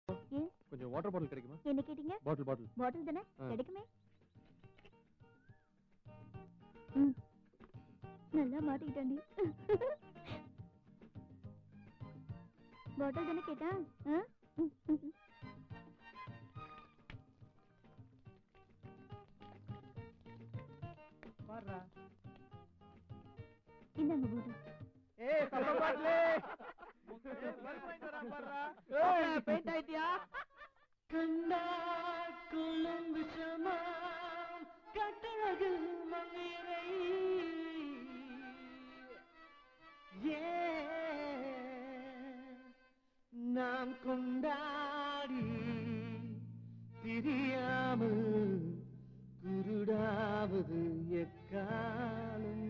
ஏன் கொஞ்சம் water bottle கிடைக்குமா என்ன கேட்டீங்க பாட்டில் பாட்டில் பாட்டில் தானே ஆ. கிடைக்குமே ம். நல்லா மாட்டிக்கிட்டாண்டி பாட்டில் தானே கேட்டா ஆ? பாடுறா இந்தாங்க பாட்டில் ஏய் சப்ப பாட்லே பெயிண்ட் ஆயிட்டியா கண்டா குளும் விஷமாம் கட்டழகு மல்லிரை ஏன் நாம் கொண்டாடி பிரியாமல் குருடாவது எக்காலம்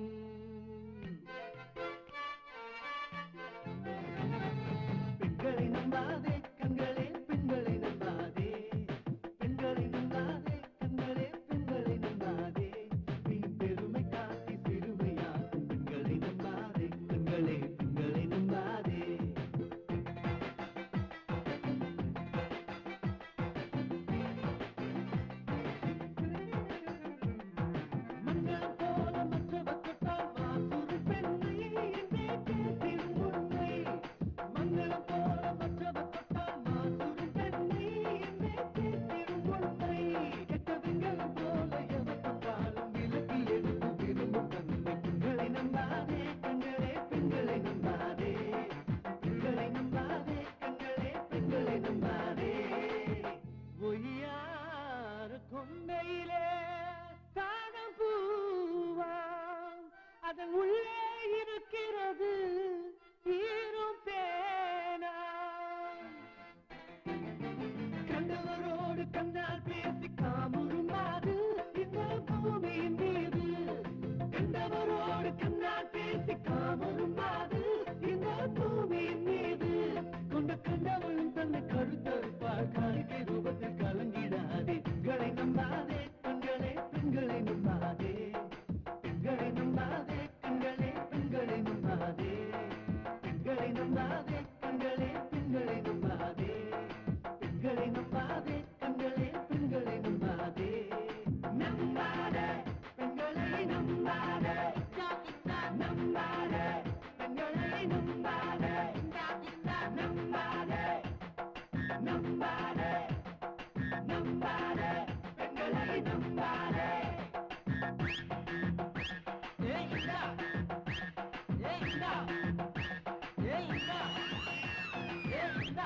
பெண்களை நம்பாதே கண்களே பெண்களை நம்பாதே பெண்களை நம்பாதே கண்களே பெண்களை நம்பாதே வீண் பெருமை காட்டி சிறுமையாக்கும் பெண்களை நம்பாதே கண்களே பெண்களை நம்பாதே மஞ்சள் போல மற்றவர் தொட்டால் மாசுறு பெண்ணை என்றே பேசிடும் உண்மை மங்களம் போல மற்றவர் தொட்டால் மாசுறு பெண்ணை என்றே பேசிடும் உண்மை கெட்ட வெங்கலம் போல எவற்றும் காலம் விலக்கி எடுத்து விரும்பும் தன்மை பெண்களை நம்பாதே கண்களே பெண்களை நம்பாதே பெண்களை நம்பாதே கண்களே பெண்களை நம்பாதே ஒய்யாறு கொண்டையிலே காணம் பூவாம் அதன் உள்ளே இருக்கிறது ஈரும் பேனா கண்டவரோடு கண்ணால் பேசி காமுறுமாது இந்த பூமியின் மீது கண்டவரோடு கண்ணால் பேசி காமுறுமாது இந்த பூமியின் மீது கொண்ட கண்டவளும் தன்னை கருத்தறுப்பார் காலிக்கை ரூபத்தில் கலங்கிடாதே பெண்களை நம்பாதே பெண்களே பெண்களை நம்பாதே பெண்களை நம்பாதே கண்களே பெண்களை நம்பாதே பெண்களை நம்பாதே கண்களே பெண்களை நம்பாதே பெண்களை நம்பாதே கண்களே பெண்களை நம்பாதே நம்பாதே பெண்களை நம்பாதே நம்பாதே பெண்களை நம்பாதே நம்பாதே நம்பாதே நம்பாதே பெண்களை நம்பாதே ஏய் இந்தா ஏய் இந்தா ஏய் இந்தா ஏய் இந்தா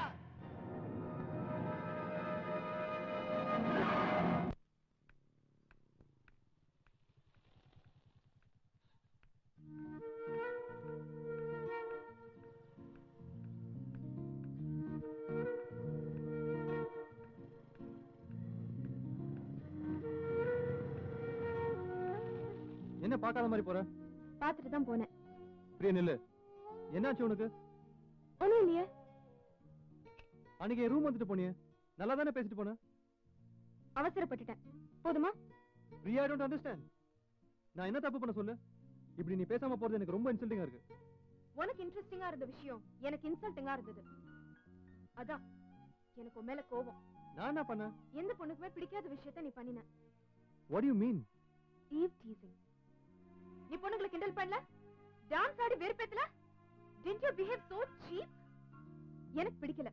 என்ன பார்க்காத மாதிரி போற பார்த்துட்டு தான் போனேன் பிரியா நில்லு என்னாச்சு உனக்கு ஒண்ணும் இல்லையே அன்னைக்கு ரூம் வந்துட்டு போனியே நல்லா தானே பேசிட்டு போன அவசரப்பட்டுட்டேன் போதுமா பிரியா ஐ டோன்ட் அண்டர்ஸ்டாண்ட் நான் என்ன தப்பு பண்ண சொல்லு இப்படி நீ பேசாம போறது எனக்கு ரொம்ப இன்சல்ட்டிங்கா இருக்கு உனக்கு இன்ட்ரெஸ்டிங்கா இருந்த விஷயம் எனக்கு இன்சல்ட்டிங்கா இருந்தது அதான் எனக்கு உன் மேல கோபம் நான் என்ன பண்ணேன் எந்த பொண்ணுக்குமே பிடிக்காத விஷயத்த நீ பண்ணின what you mean eve teasing நீ பொண்ணுங்களை கிண்டல் பண்ணல டான்ஸ் ஆடி வெறுப்பேத்தல did you behave so cheap எனக்கு பிடிக்கல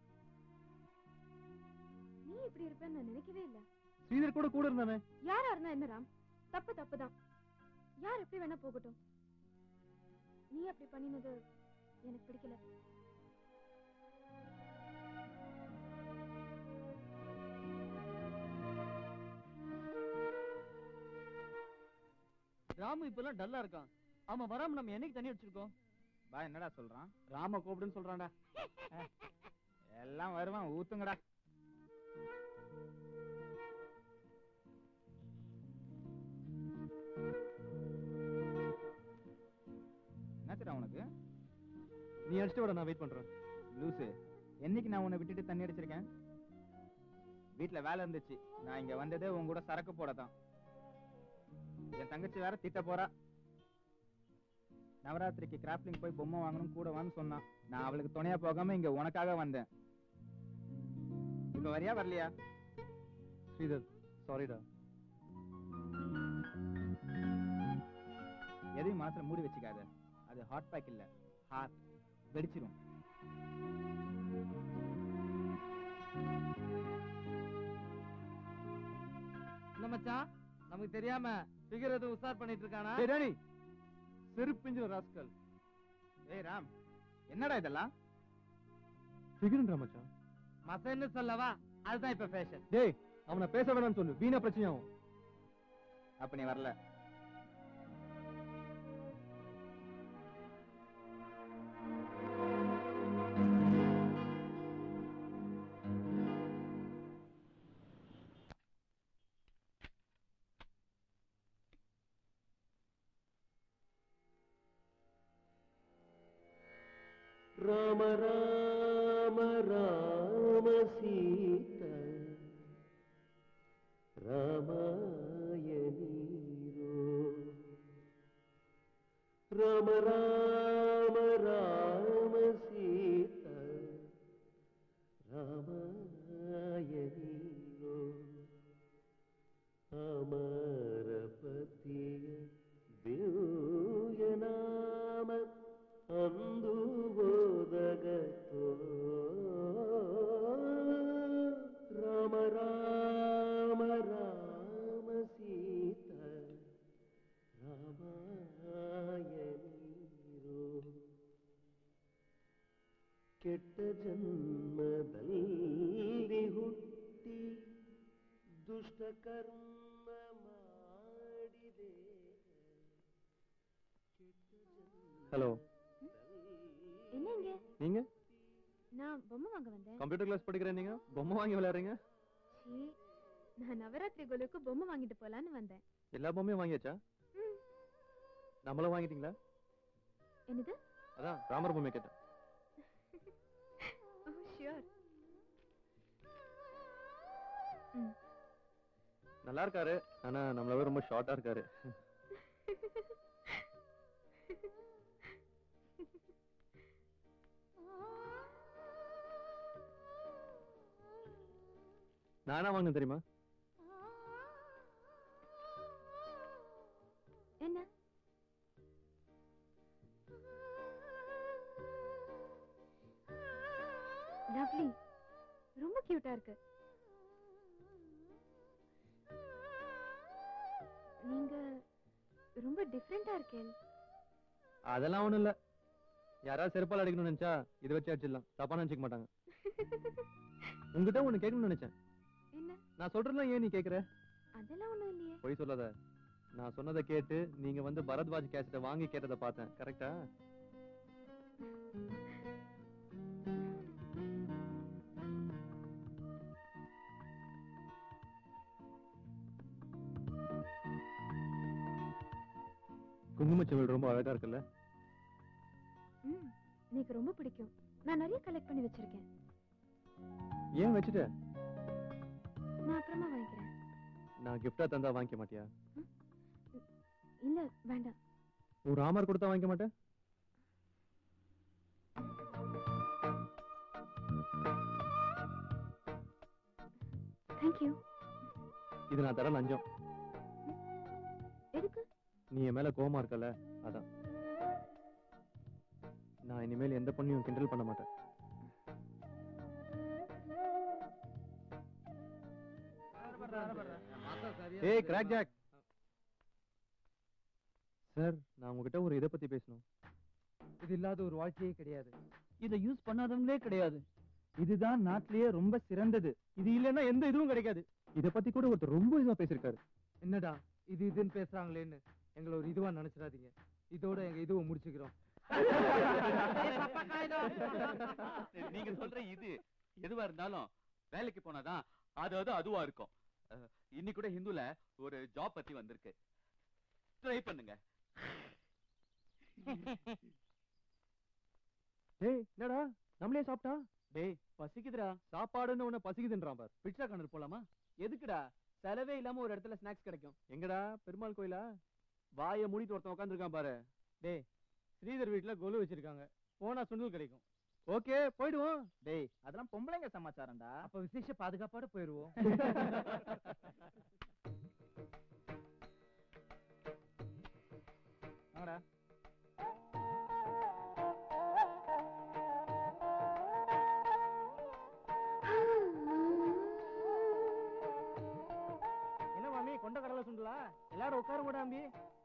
நீ இப்படி இருப்பேன்னு நான் நினைக்கவே இல்ல ஸ்ரீதர் கூட கூட இருந்தானே யாரா இருந்தா என்ன ராம் தப்பு தப்பு தான் யார் எப்படி வேணா போகட்டும் நீ அப்படி பண்ணினது எனக்கு பிடிக்கல ராமு இப்பெல்லாம் டல்லா இருக்கான் அவன் வராம நம்ம என்னைக்கு தண்ணி அடிச்சிருக்கோம் பா என்னடா சொல்றான் ராம கூப்பிடுன்னு சொல்றான்டா எல்லாம் வருவான் ஊத்துங்கடா என்னாச்சுடா உனக்கு நீ அடிச்சுட்டு விட நான் வெயிட் பண்றேன் லூசு என்னைக்கு நான் உன்னை விட்டுட்டு தண்ணி அடிச்சிருக்கேன் வீட்ல வேலை இருந்துச்சு நான் இங்க வந்ததே உன் கூட சரக்கு போடத்தான் என் தங்கச்சி வேற திட்ட போறா நவராத்திரிக்கு கிராப்லிங் போய் பொம்மை வாங்கணும் கூட வான்னு சொன்னான் நான் அவளுக்கு துணையா போகாம இங்க உனக்காக வந்தேன் இப்ப வரியா வரலையா ஸ்ரீதர் சாரிடா எதையும் மனசுல மூடி வச்சுக்காத அது ஹாட் பேக் இல்ல ஹார்ட் வெடிச்சிரும் என்ன மச்சான் நமக்கு தெரியாம ஃபிகர் எதுவும் உசார் பண்ணிட்டு இருக்கானா டேய் டேனி செருப்பிஞ்சு ராஸ்கல் ஏய் ராம் என்னடா இதெல்லாம் ஃபிகர்ன்றா மச்சான் மசன்னு சொல்லவா அதுதான் இப்ப ஃபேஷன் டேய் அவனை பேச வேணாம்னு சொல்லு வீணா பிரச்சனையாகும் அப்ப நீ வரல రామ రామ రామ సీత రామాయణీరో రామ రామ రామ సీత రామాయణీరో అమరపతియ ದಿವ್ಯನಾಮ ಅಂದು ಓದಗತೋ ರಾಮ ರಾಮ ರಾಮ ಸೀತ ರಾಮಾಯಣೀರೋ ಕೆಟ್ಟ ಜನ್ಮದಲ್ಲಿ ಹುಟ್ಟಿ ದುಷ್ಟ ಕರ್ಮ ಮಾಡಿದೆ ஹலோ என்ன இங்க நீங்க நான் பொம்மை வாங்க வந்தேன் கம்ப்யூட்டர் கிளாஸ் படிக்கிறேன் நீங்க பொம்மை வாங்கி விளையாடுறீங்க சீ, நான் நவராத்திரி கோலுக்கு பொம்மை வாங்கிட்டு போலான்னு வந்தேன் எல்லா பொம்மையும் வாங்கியாச்சா ம். நம்மளும் வாங்கிட்டீங்களா என்னது அதான் ராமர் பொம்மை கேட்டேன் ஓ ஷியோர் ம் நல்லா இருக்காரு ஆனா நம்மள விட ரொம்ப ஷார்ட்டா இருக்காரு நானா வாங்கினேன் தெரியுமா என்ன லவ்லி ரொம்ப கியூட்டா இருக்கு நீங்க ரொம்ப டிஃப்ரெண்டா இருக்கேன் அதெல்லாம் ஒண்ணும் இல்ல யாராவது செருப்பால் அடிக்கணும்னு நினைச்சா இதை வச்சு அடிச்சிடலாம் தப்பா நினைச்சுக்க மாட்டாங்க உங்ககிட்ட ஒண்ணு கேட்கணும்னு நினைச்சேன் என்ன நான் சொல்றேன்லாம் ஏன் நீ கேக்குற அதெல்லாம் ஒண்ணும் இல்லையே பொய் சொல்லாத நான் சொன்னதை கேட்டு நீங்க வந்து பரத்வாஜ் கேசட்டை வாங்கி கேட்டதை பார்த்தேன் கரெக்டா குங்குமச்சிவல் ரொம்ப அழகா இருக்குல்ல ம் எனக்கு ரொம்ப பிடிக்கும் நான் நிறைய கலெக்ட் பண்ணி வச்சிருக்கேன் ஏன் வச்சுட்ட நான் அப்புறமா வாங்கிக்கிறேன் நான் கிஃப்டா தந்தா வாங்கிக்க மாட்டியா இல்ல வேண்டாம் ஒரு ராமர் கொடுத்தா வாங்கிக்க மாட்டேன் தேங்க்யூ இது நான் தர லஞ்சம் எதுக்கு நீ என் மேல கோவமா இருக்கல அதான் நான் இனிமேல் எந்த பொண்ணையும் கிண்டல் பண்ண மாட்டேன் ஏய் கிராக் ஜாக் சார் நான் உங்ககிட்ட ஒரு இதை பத்தி பேசணும் இது இல்லாத ஒரு வாழ்க்கையே கிடையாது இதை யூஸ் பண்ணாதவங்களே கிடையாது இதுதான் நாட்டிலேயே ரொம்ப சிறந்தது இது இல்லைன்னா எந்த இதுவும் கிடைக்காது இத பத்தி கூட ஒருத்தர் ரொம்ப இதுவா பேசியிருக்காரு என்னடா இது இதுன்னு பேசுறாங்களேன்னு எங்களை ஒரு இதுவா நினைச்சிடாதீங்க இதோட எங்க இதுவை முடிச்சுக்கிறோம் நீங்க சொல்ற இது எதுவா இருந்தாலும் வேலைக்கு போனாதான் அது அது அதுவா இருக்கும் அஹ், இன்னைக்கு கூட ஹிந்துல ஒரு ஜாப் பத்தி வந்திருக்கு ட்ரை பண்ணுங்க டேய் என்னடா நம்மளே சாப்பிட்டா டேய் பசிக்குதுடா சாப்பாடுன்னு உன்ன பசிக்குதுன்றான் பார் பிட்சா கணர் போலாமா எதுக்குடா செலவே இல்லாம ஒரு இடத்துல ஸ்நாக்ஸ் கிடைக்கும் எங்கடா பெருமாள் கோயிலா வாயை மூடிட்டு ஒருத்தன் உட்காந்துருக்கான் பாரு டேய் ஸ்ரீதர் வீட்ல கொலு வச்சிருக்காங்க போனா சுண்டல் கிடைக்கும் ஓகே போயிடுவோம் டேய் அதெல்லாம் பொம்பளைங்க சமாச்சாரம்டா அப்ப விசேஷ பாதுகாப்போட போயிருவோம் வாங்கடா என்ன மாமி கொண்ட கடலை சுண்டலா எல்லாரும் உட்கார கூடாம்பி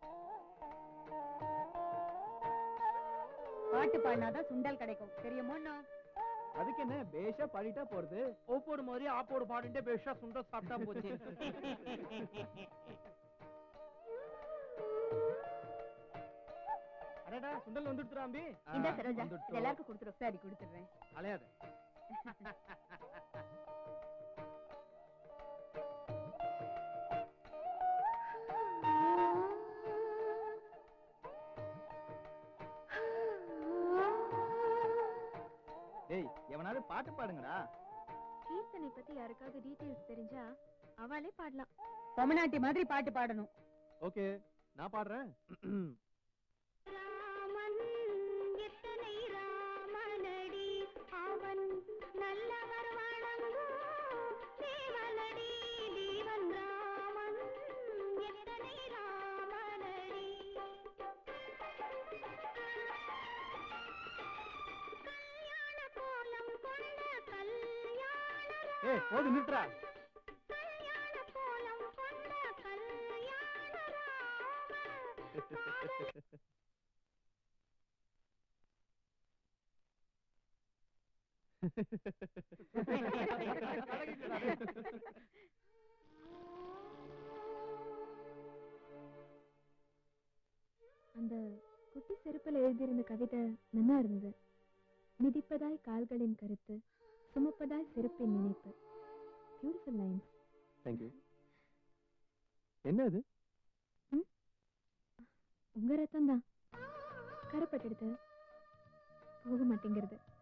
பாட்டு பாடினாதான் சுண்டல் கிடைக்கும் தெரியுமோ அதுக்கு என்ன பேஷா பாடிட்டா போறது ஓப்போடு மாதிரி ஆப்போடு பாடிட்டே பேஷா சுண்டல் சாப்பிட்டா போச்சு அடடா சுண்டல் வந்துடுறாம்பி இந்த சரோஜா இது எல்லாருக்கும் கொடுத்துரும் சரி கொடுத்துடுறேன் அலையாத டேய் எவனாவது பாட்டு பாடுங்கடா கீர்த்தனை பத்தி யாருக்காவது டீடைல்ஸ் தெரிஞ்சா அவளே பாடலாம் பொம்மநாட்டி மாதிரி பாட்டு பாடணும் ஓகே நான் பாடுறேன் ராமன் எத்தனை ராமனடி அவன் நல்லவர் வணங்கும் தேவனடி தேவன் ராமன் எத்தனை ராமனடி கல்யாண கோலம் கொண்ட கல்யாண ஏய் போது நிறுத்துறா கல்யாண கோலம் கொண்ட கல்யாண ராம அந்த குட்டி செருப்பில் எழுதியிருந்த கவிதை நன்னா இருந்தது மிதிப்பதாய் கால்களின் கருத்து சுமப்பதாய் செருப்பின் நினைப்பு பியூட்டிஃபுல் லைன்ஸ் தேங்க்யூ என்ன இது உங்க ரத்தம் தான் கருப்பட்டெடுத்து போக மாட்டேங்கிறது